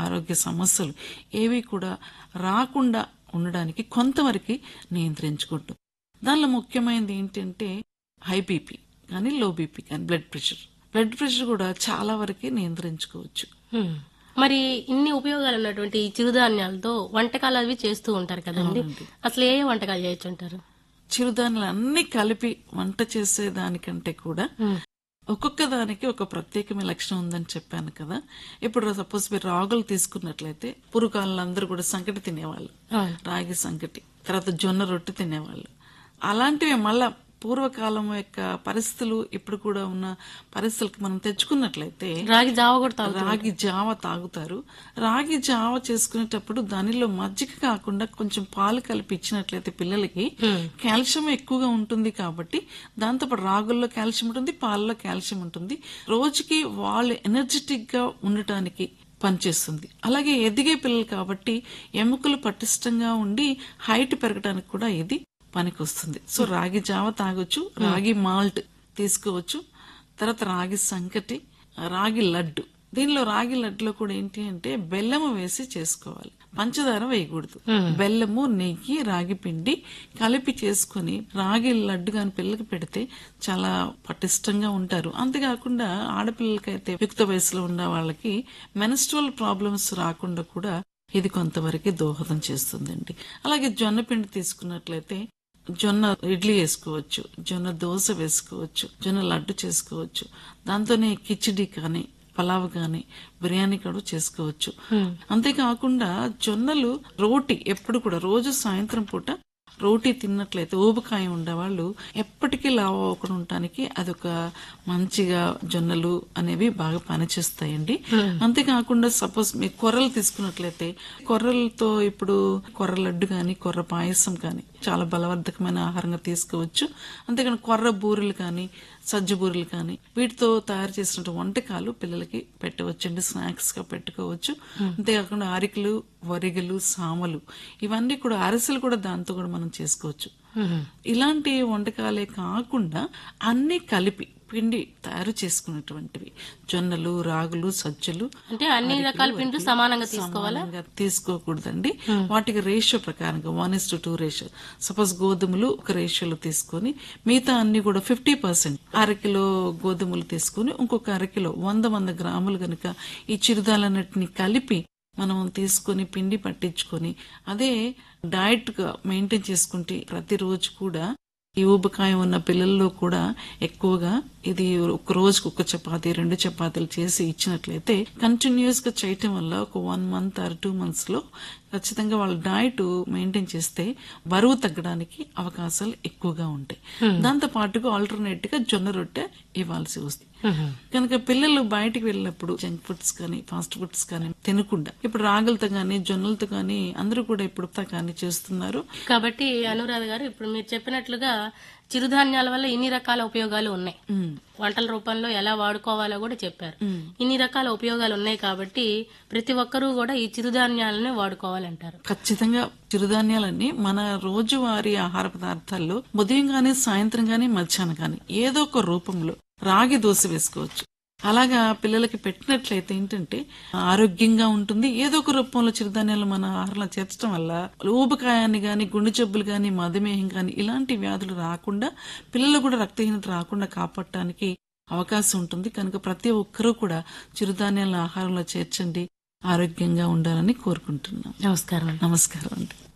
ఆరోగ్య సమస్యలు ఏవి కూడా రాకుండా ఉండడానికి కొంతవరకు నియంత్రించుకుంటాం దానిలో ముఖ్యమైనది ఏంటంటే హై బీపీ కానీ లో బీపీ కానీ బ్లడ్ ప్రెషర్ బ్లడ్ ప్రెషర్ కూడా చాలా వరకు నియంత్రించుకోవచ్చు హ్మ్. మరి ఇన్ని ఉపయోగాలు ఉన్నటువంటి ఈ చిరుధాన్యాలతో వంటకాలు అవి చేస్తూ ఉంటారు కదండి అసలు ఏ ఏ వంటకాలు చేయొచ్చు అంటారు చిరుధాన్యాలు అన్ని కలిపి వంట చేసే దానికంటే కూడా ఒక్కొక్క దానికి ఒక ప్రత్యేకమైన లక్షణం ఉందని చెప్పాను కదా ఇప్పుడు సపోజ్ మీరు రాగులు తీసుకున్నట్లయితే పురుకాళ్ళు అందరూ కూడా సంకటి తినేవాళ్ళు అవును. రాగి సంకటి తర్వాత జొన్న రొట్టె తినేవాళ్ళు అలాంటివి మళ్ళా పూర్వకాలం యొక్క పరిస్థితులు ఇప్పుడు కూడా ఉన్న పరిస్థితులకు మనం తెచ్చుకున్నట్లయితే రాగి జావ కూడా తాగుతారు రాగి జావ తాగుతారు రాగి జావ చేసుకునేటప్పుడు దానిలో మజ్జిగ కాకుండా కొంచెం పాలు కలిపి ఇచ్చినట్లయితే పిల్లలకి కాల్షియం ఎక్కువగా ఉంటుంది కాబట్టి దాంతోపాటు రాగుల్లో కాల్షియం ఉంటుంది పాలలో కాల్షియం ఉంటుంది రోజుకి వాళ్ళు ఎనర్జెటిక్ గా ఉండటానికి పనిచేస్తుంది అలాగే ఎదిగే పిల్లలు కాబట్టి ఎముకలు పటిష్టంగా ఉండి హైట్ పెరగడానికి కూడా ఇది పనికొస్తుంది సో రాగి జావ తాగొచ్చు రాగి మాల్ట్ తీసుకోవచ్చు తర్వాత రాగి సంకటి రాగి లడ్డు దీనిలో రాగి లడ్డులో కూడా ఏంటి అంటే బెల్లము వేసి చేసుకోవాలి పంచదార వేయకూడదు బెల్లము నెయ్యి రాగి పిండి కలిపి చేసుకుని రాగి లడ్డు కాని పిల్లలకి పెడితే చాలా పటిష్టంగా ఉంటారు అంతేకాకుండా ఆడపిల్లలకైతే యుక్త వయసులో ఉన్న వాళ్ళకి మెనస్ట్రల్ ప్రాబ్లమ్స్ రాకుండా కూడా ఇది కొంతవరకు దోహదం చేస్తుందండి అలాగే జొన్న పిండి తీసుకున్నట్లయితే జొన్న ఇడ్లీ వేసుకోవచ్చు జొన్న దోశ వేసుకోవచ్చు జొన్న లడ్డు చేసుకోవచ్చు దాంతోనే కిచిడి కానీ పలావ్ కానీ బిర్యానీ కూడా చేసుకోవచ్చు అంతేకాకుండా జొన్నలు రోటి ఎప్పుడు కూడా రోజు సాయంత్రం పూట రోటీ తిన్నట్లయితే ఊబకాయ ఉండేవాళ్ళు ఎప్పటికీ లావు అవ్వకుండా ఉండటానికి అదొక మంచిగా జొన్నలు అనేవి బాగా పనిచేస్తాయండి అంతేకాకుండా సపోజ్ మీ కొర్రలు తీసుకున్నట్లయితే కొర్రలతో ఇప్పుడు కొర్ర లడ్డు కానీ కొర్ర పాయసం కానీ చాలా బలవర్ధకమైన ఆహారంగా తీసుకోవచ్చు అంతేకాని కొర్ర బూరెలు కానీ సజ్జ బూరెలు కానీ వీటితో తయారు చేసిన వంటకాలు పిల్లలకి పెట్టవచ్చండి స్నాక్స్ గా పెట్టుకోవచ్చు అంతేకాకుండా అరికలు వరిగలు సామలు ఇవన్నీ కూడా అరిసెలు కూడా దాంతో కూడా మనం చేసుకోవచ్చు ఇలాంటి వంటకాలే కాకుండా అన్ని కలిపి పిండి తయారు చేసుకున్నటువంటివి జొన్నలు రాగులు సజ్జలు అంటే అన్ని రకాల పిండ్లు సమానంగా తీసుకోవాలా సమానంగా తీసుకోకూడదండి వాటికి రేషియో ప్రకారంగా one is to two ratio suppose గోధుమలు ఒక రేషియోలో తీసుకొని మిగతా అన్ని కూడా ఫిఫ్టీ పర్సెంట్ అరకిలో గోధుమలు తీసుకొని ఇంకొక అరకిలో వంద వంద గ్రాములు గనుక ఈ చిరుదాలన్నిటిని కలిపి మనం తీసుకొని పిండి పట్టించుకొని అదే డైట్ గా మెయింటైన్ చేసుకుంటే ప్రతిరోజు కూడా ఈ ఊబకాయం ఉన్న పిల్లల్లో కూడా ఎక్కువగా ఇది ఒక రోజుకు ఒక చపాతీ రెండు చపాతీలు చేసి ఇచ్చినట్లయితే కంటిన్యూస్ గా చేయటం వల్ల ఒక one month or two months లో ఖచ్చితంగా వాళ్ళ డైట్ మెయింటైన్ చేస్తే బరువు తగ్గడానికి అవకాశాలు ఎక్కువగా ఉంటాయి దాంతో పాటుగా ఆల్టర్నేట్ గా జొన్న రొట్టె ఇవ్వాల్సి వస్తుంది కనుక పిల్లలు బయటికి వెళ్ళినప్పుడు జంక్ ఫుడ్స్ కానీ ఫాస్ట్ ఫుడ్స్ కానీ తినకుండా ఇప్పుడు రాగులతో కానీ జొన్నలతో కానీ అందరూ కూడా ఇప్పుడు కానీ చేస్తున్నారు కాబట్టి అనురాధ గారు ఇప్పుడు మీరు చెప్పినట్లుగా చిరుధాన్యాల వల్ల ఇన్ని రకాల ఉపయోగాలు ఉన్నాయి ఉమ్. వంటల రూపంలో ఎలా వాడుకోవాలో కూడా చెప్పారు ఇన్ని రకాల ఉపయోగాలు ఉన్నాయి కాబట్టి ప్రతి ఒక్కరూ కూడా ఈ చిరుధాన్యాలనే వాడుకోవాలంటారు ఖచ్చితంగా చిరుధాన్యాలన్నీ మన రోజువారీ ఆహార పదార్థాల్లో ఉదయం గానీ సాయంత్రం గానీ మధ్యాహ్నం గానీ ఏదో ఒక రూపంలో రాగి దోశ వేసుకోవచ్చు అలాగా పిల్లలకి పెట్టినట్లయితే ఏంటంటే ఆరోగ్యంగా ఉంటుంది ఏదో ఒక రూపంలో చిరుధాన్యాలు మన ఆహారంలో చేర్చడం వల్ల ఊబకాయాన్ని గాని గుండె జబ్బులు గాని మధుమేహం గాని ఇలాంటి వ్యాధులు రాకుండా పిల్లలు కూడా రక్తహీనత రాకుండా కాపాడటానికి అవకాశం ఉంటుంది కనుక ప్రతి ఒక్కరూ కూడా చిరుధాన్యాలను ఆహారంలో చేర్చండి ఆరోగ్యంగా ఉండాలని కోరుకుంటున్నాం నమస్కారం నమస్కారం అండి